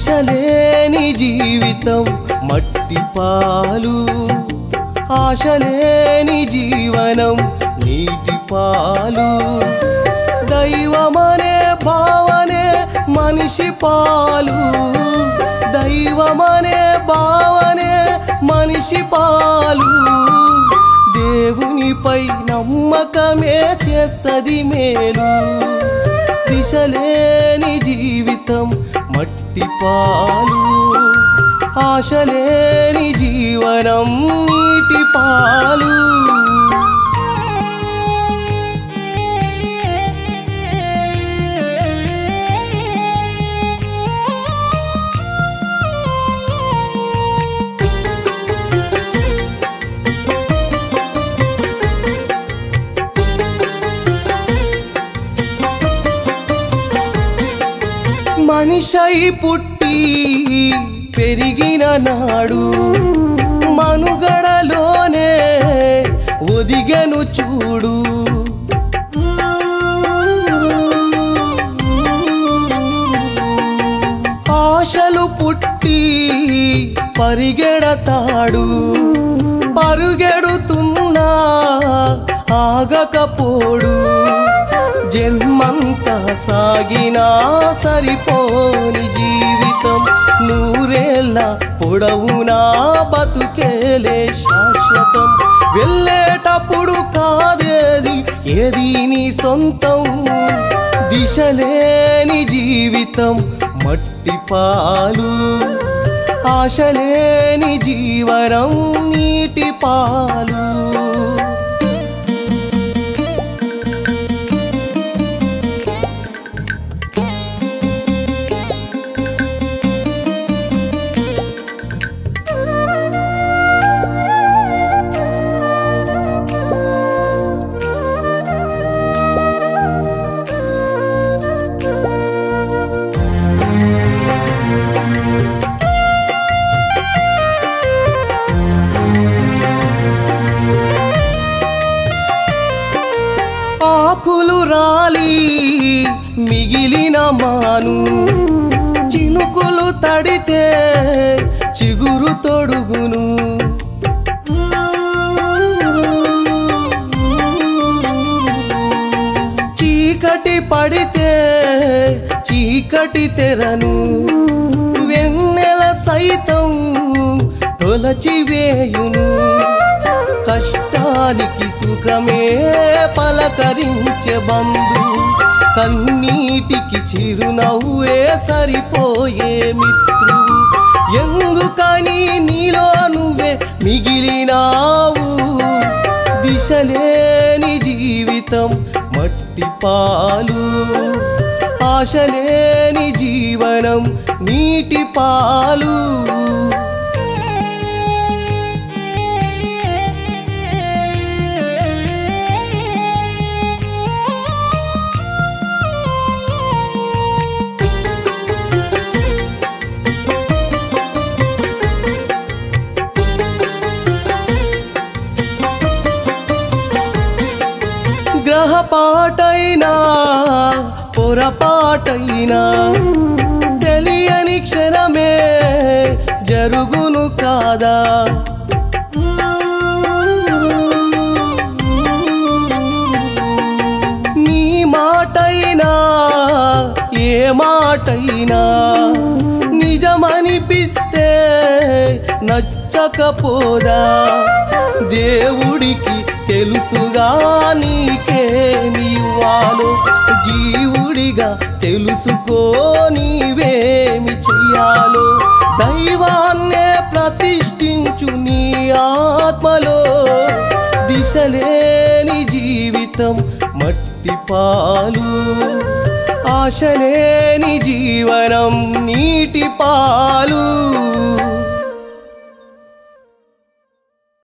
దిశలేని జీవితం మట్టి పాలు ఆశలేని జీవనం నీటి పాలు దైవమనే భావనే మనిషి పాలు దైవమనే భావనే మనిషి పాలు దేవునిపై నమ్మకమే చేస్తది మేలు దిశలేని జీవితం మట్టి పాలు ఆశలేని జీవనం నీటి పాలు మనిషై పుట్టి పెరిగిన నాడు మనుగడలోనే ఒదిగెను చూడు ఆశలు పుట్టి పరిగెడతాడు పరుగెడుతున్నా ఆగకపోడు జన్మంతా సాగినా సరిపోని జీవితం నూరేళ్ళ పొడవునా బతుకేలే శాశ్వతం వెళ్ళేటప్పుడు కాదేది ఏది నీ సొంతం దిశలేని జీవితం మట్టి పాలు ఆశలేని జీవనం నీటి పాలు ఆకులు రాలి మిగిలిన మాను చినుకులు తడితే చిగురు తొడుగును చీకటి పడితే చీకటి తెరను వెన్నెల సైతం తొలచివేయును కష్టానికి సుఖమే పలకరించే బంధు కన్నీటికి చిరునవ్వే సరిపోయే మిత్రు ఎందుకని నీలో నువ్వే మిగిలినావు దిశలేని జీవితం మట్టి పాలు ఆశలేని జీవనం నీటి పాలు గ్రహపాటైనా పొరపాటైనా తెలియని క్షణమే జరుగును కాదా నీ మాటైనా ఏ మాటైనా నిజమనిపిస్తే నచ్చకపోదా దేవుడికి తెలుసుగా నీకేమి ఇవ్వాలో జీవుడిగా తెలుసుకో నీవేమి చెయ్యాలో దైవాన్నే ప్రతిష్ఠించు నీ ఆత్మలో దిశలేని జీవితం మట్టి పాలు ఆశలేని జీవనం నీటి పాలు